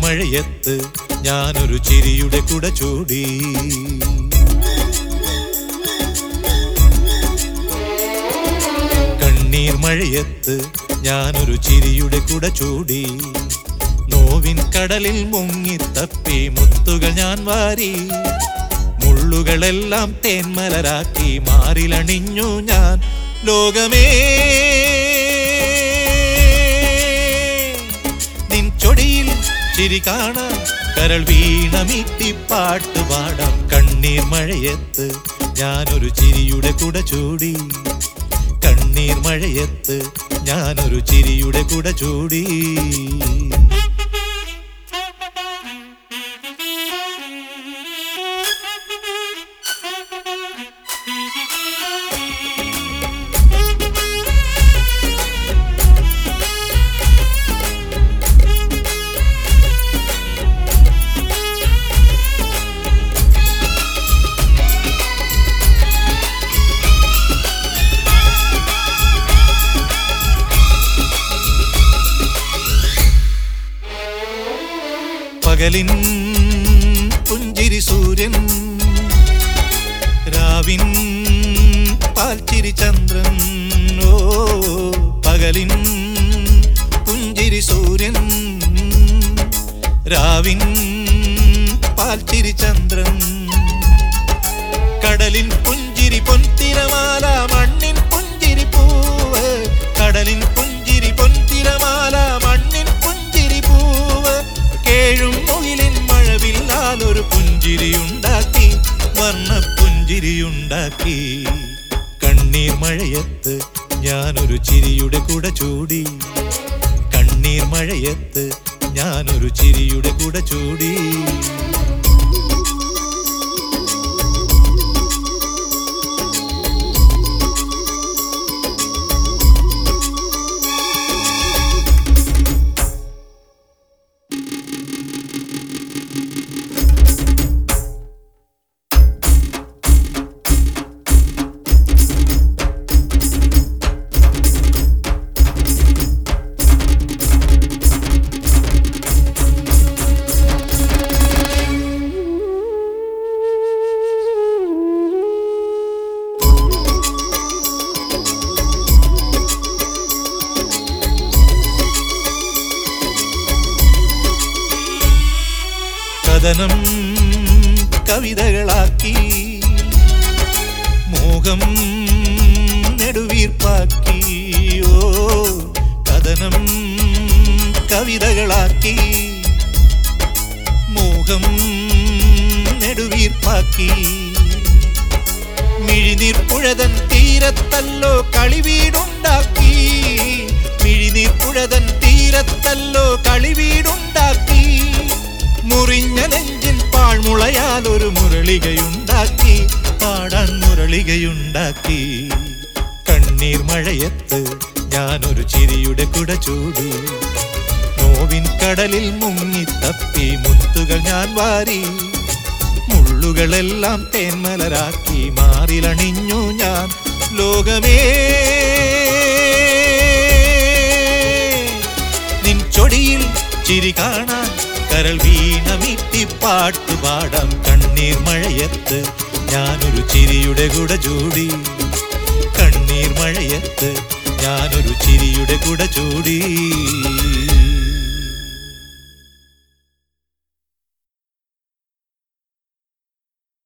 മഴയത്ത് ഞാനൊരു ചിരിയുടെ കുട ചൂടി കണ്ണീർ മഴയത്ത് ഞാനൊരു ചിരിയുടെ കുട ചൂടി നോവിൻ കടലിൽ മുങ്ങി തപ്പി മുത്തുകൾ ഞാൻ വാരി മുള്ളുകളെല്ലാം തേന്മലരാക്കി മാറിലണിഞ്ഞു ഞാൻ ലോകമേ നിൻ ചൊടിയിൽ ചിരി കാണാൻ കരൾ വീണമീട്ടി പാട്ട് പാടാം കണ്ണീർ മഴയത്ത് ഞാനൊരു ചിരിയുടെ കുട ചൂടി കണ്ണീർ മഴയത്ത് ഞാനൊരു ചിരിയുടെ കുട ചൂടി പകലിൻ പുഞ്ചിരി സൂര്യൻ രാവിൻ പാൽച്ചിരി ചന്ദ്രൻ ഓ പകലിൻ പുഞ്ചിരി സൂര്യൻ രാവിൻ പാൽച്ചിരി ചന്ദ്രൻ കടലിൻ പുഞ്ചിരി പൊൻതിരമാല മണ്ണിൻ പുഞ്ചിരി പൂവ് കടലിൻ പുഞ്ചിരി പൊൻതിരമാല മണ്ണിൻ പുഞ്ചിരി പൂവ് കേഴും മുകിലിൻ മഴവില്ലാൽ ഒരു പുഞ്ചിരിയുണ്ടാക്കി വർണ്ണ പുഞ്ചിരിയുണ്ടാക്കി കണ്ണീർ മഴയത്ത് ഞാനൊരു ചിരിയുടെ കുട ചൂടി കണ്ണീർ മഴയത്ത് ഞാനൊരു ചിരിയുടെ കുട ചൂടി കഥനം കവിതകളാക്കി മോഹം നെടുവീർപ്പാക്കി ഓ കഥനം കവിതകളാക്കി മോഹം നെടുവീർപ്പാക്കി മിഴിനീർ പുഴതൻ തീരത്തല്ലോ കളിവീടുണ്ടാക്കി മിഴിനീർ പുഴതൻ തീരത്തല്ലോ കളിവീടുണ്ടാക്കി മുറിഞ്ഞ നെഞ്ചിൽ പാഴ്മുളയാൽ ഒരു മുരളികയുണ്ടാക്കി പാടാൻ മുരളികയുണ്ടാക്കി കണ്ണീർ മഴയത്ത് ഞാനൊരു ചിരിയുടെ കുട ചൂടി നോവിൻ കടലിൽ മുങ്ങി തപ്പി മുത്തുകൾ ഞാൻ വാരി മുള്ളുകളെല്ലാം തേന്മലരാക്കി മാറിലണിഞ്ഞു ഞാൻ ലോകമേ നിൻ ചൊടിയിൽ ചിരി കാണാൻ കരൾ വീണമിട്ടി പാട്ട് പാടാം കണ്ണീർ മഴയത്ത് ഞാനൊരു ചിരിയുടെ കുട ചൂടി കണ്ണീർ മഴയത്ത് ഞാനൊരു ചിരിയുടെ കുട ചൂടി